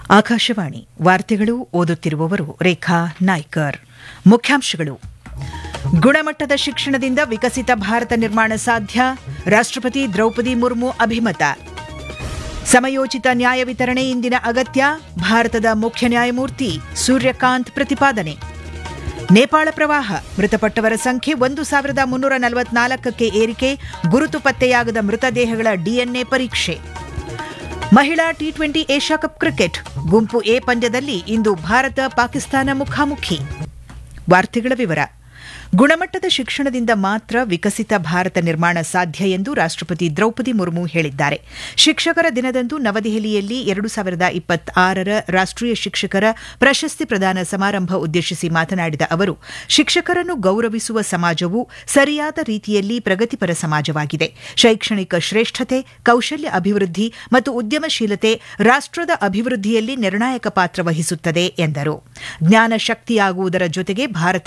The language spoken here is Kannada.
ಆಕಾಶವಾಣಿ ವಾರ್ತೆಗಳು ಓದುತ್ತಿರುವವರು ರೇಖಾ ನಾಯ್ಕರ್ ಮುಖ್ಯಾಂಶಗಳು ಗುಣಮಟ್ಟದ ಶಿಕ್ಷಣದಿಂದ ವಿಕಸಿತ ಭಾರತ ನಿರ್ಮಾಣ ಸಾಧ್ಯ ರಾಷ್ಟ್ರಪತಿ ದ್ರೌಪದಿ ಮುರ್ಮು ಅಭಿಮತ ಸಮಯೋಚಿತ ನ್ಯಾಯ ವಿತರಣೆ ಇಂದಿನ ಅಗತ್ಯ ಭಾರತದ ಮುಖ್ಯ ನ್ಯಾಯಮೂರ್ತಿ ಸೂರ್ಯಕಾಂತ್ ಪ್ರತಿಪಾದನೆ ನೇಪಾಳ ಪ್ರವಾಹ ಮೃತಪಟ್ಟವರ ಸಂಖ್ಯೆ ಒಂದು ಸಾವಿರದ ಮುನ್ನೂರ ನಲವತ್ನಾಲ್ಕಕ್ಕೆ ಏರಿಕೆ ಗುರುತು ಪತ್ತೆಯಾಗದ ಮೃತದೇಹಗಳ ಡಿಎನ್ಎ ಪರೀಕ್ಷೆ ಮಹಿಳಾ T twenty Asia cup cricket ಗುಂಪು ಎ ಪಂದ್ಯದಲ್ಲಿ ಇಂದು ಭಾರತ ಪಾಕಿಸ್ತಾನ ಮುಖಾಮುಖಿ ವಾರ್ತೆಗಳ ವಿವರ ಗುಣಮಟ್ಟದ ಶಿಕ್ಷಣದಿಂದ ಮಾತ್ರ ವಿಕಸಿತ ಭಾರತ ನಿರ್ಮಾಣ ಸಾಧ್ಯ ಎಂದು ರಾಷ್ಟ್ರಪತಿ ದ್ರೌಪದಿ ಮುರ್ಮು ಹೇಳಿದ್ದಾರೆ ಶಿಕ್ಷಕರ ದಿನದಂದು ನವದೆಹಲಿಯಲ್ಲಿ ಎರಡು ಸಾವಿರದ ಇಪ್ಪತ್ತಾರರ ರಾಷ್ಟ್ರೀಯ ಶಿಕ್ಷಕರ ಪ್ರಶಸ್ತಿ ಪ್ರದಾನ ಸಮಾರಂಭ ಉದ್ದೇಶಿಸಿ ಮಾತನಾಡಿದ ಅವರು ಶಿಕ್ಷಕರನ್ನು ಗೌರವಿಸುವ ಸಮಾಜವು ಸರಿಯಾದ ರೀತಿಯಲ್ಲಿ ಪ್ರಗತಿಪರ ಸಮಾಜವಾಗಿದೆ ಶೈಕ್ಷಣಿಕ ಶ್ರೇಷ್ಠತೆ ಕೌಶಲ್ಯ ಅಭಿವೃದ್ಧಿ ಮತ್ತು ಉದ್ಯಮಶೀಲತೆ ರಾಷ್ಟ್ರದ ಅಭಿವೃದ್ಧಿಯಲ್ಲಿ ನಿರ್ಣಾಯಕ ಪಾತ್ರ ವಹಿಸುತ್ತದೆ ಎಂದರು ಜ್ಞಾನ ಶಕ್ತಿಯಾಗುವುದರ ಜೊತೆಗೆ ಭಾರತ